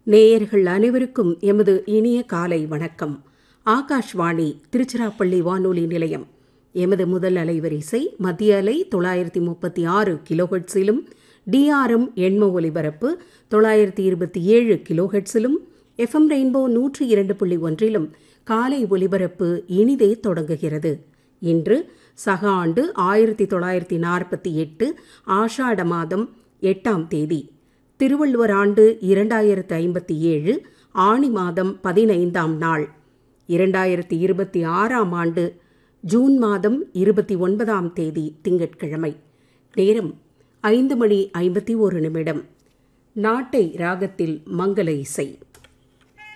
நேயர்கள் அனைவருக்கும் எமது இனிய காலை வணக்கம் ஆகாஷ்வாணி திருச்சிராப்பள்ளி வானொலி நிலையம் எமது முதல் அலைவரிசை மத்திய அலை தொள்ளாயிரத்தி முப்பத்தி ஆறு கிலோஹெட்ஸிலும் டிஆர்எம் எண்ம ஒலிபரப்பு தொள்ளாயிரத்தி இருபத்தி ஏழு கிலோஹெட்ஸிலும் எஃப்எம் ரெயின்போ நூற்றி இரண்டு புள்ளி ஒன்றிலும் காலை ஒலிபரப்பு இனிதே தொடங்குகிறது இன்று சக ஆண்டு ஆயிரத்தி தொள்ளாயிரத்தி நாற்பத்தி எட்டு ஆஷாட மாதம் எட்டாம் தேதி திருவள்ளுவர் ஆண்டு இரண்டாயிரத்து ஐம்பத்தி ஏழு ஆணி மாதம் பதினைந்தாம் நாள் இரண்டாயிரத்தி இருபத்தி ஆறாம் ஆண்டு ஜூன் மாதம் இருபத்தி ஒன்பதாம் தேதி திங்கட்கிழமை நேரம் ஐந்து மணி ஐம்பத்தி ஒரு நிமிடம் நாட்டை ராகத்தில் மங்கள இசை